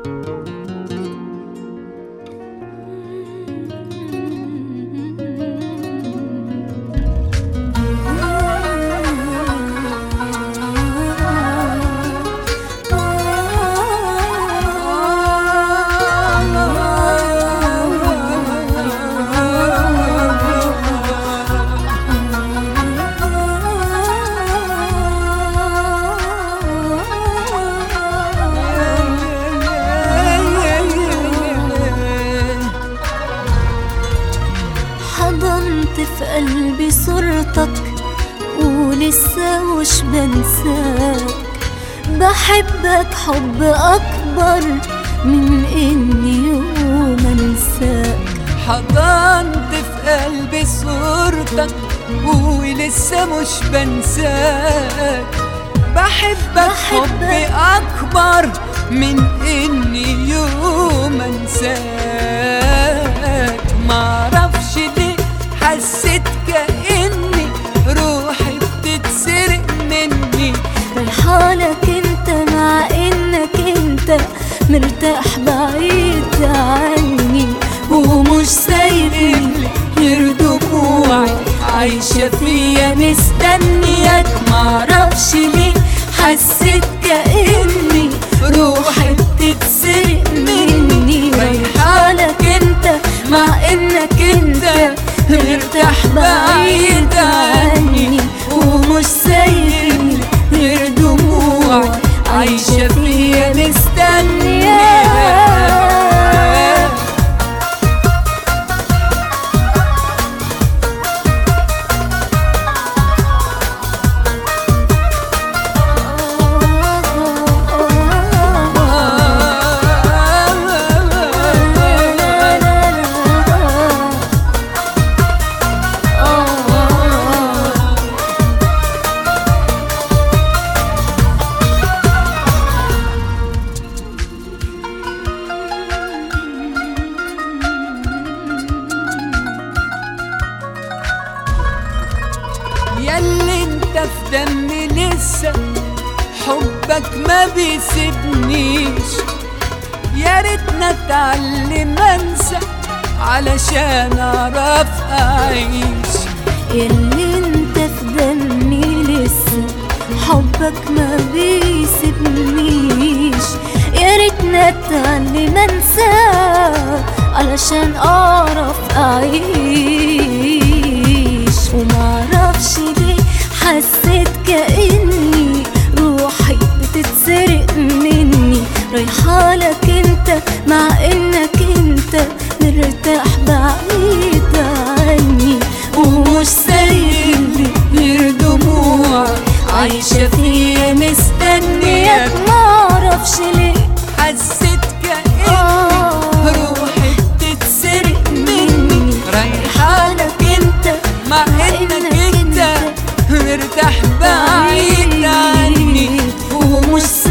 حضنت في قلبي صورتك ولسه مش بنساك بحبك حب أكبر من إني يوم أنساك حضنت في قلبي صورتك ولسه مش بنساك بحبك حب أكبر من إني يوم أنساك معرفش ليه حسيت كأني روحي بتتسرق مني ريحانك انت مع انك انت مرتاح بعيد عني ومش سايبني غير دموعي عايشة فيا مستنياك معرفش ليه حسيت كأني روحي بتتسرق مني ريحانك انت مع انك انت مرتاح بعيد عني ومش سايبني غير دموعي عايشة فيا مستنياك ياللي انت في دمي لسه حبك ما بيسيبنيش يا ريتنا اتعلم انسى علشان اعرف اعيش ياللي انت في دمي لسه حبك ما بيسيبنيش يا ريتنا اتعلم انساه علشان اعرف اعيش ومعرفش ليه حسيت كاني روحي بتتسرق مني رايحالك انت مع انك انت مرتاح بعيد عني ومش سايبني غير دموع عايشة فيا مستنياك معرفش ليه حسيت كأن آه روحي بتتسرق مني رايحالك انت مع انك انت مرتاح بعيد عني ومش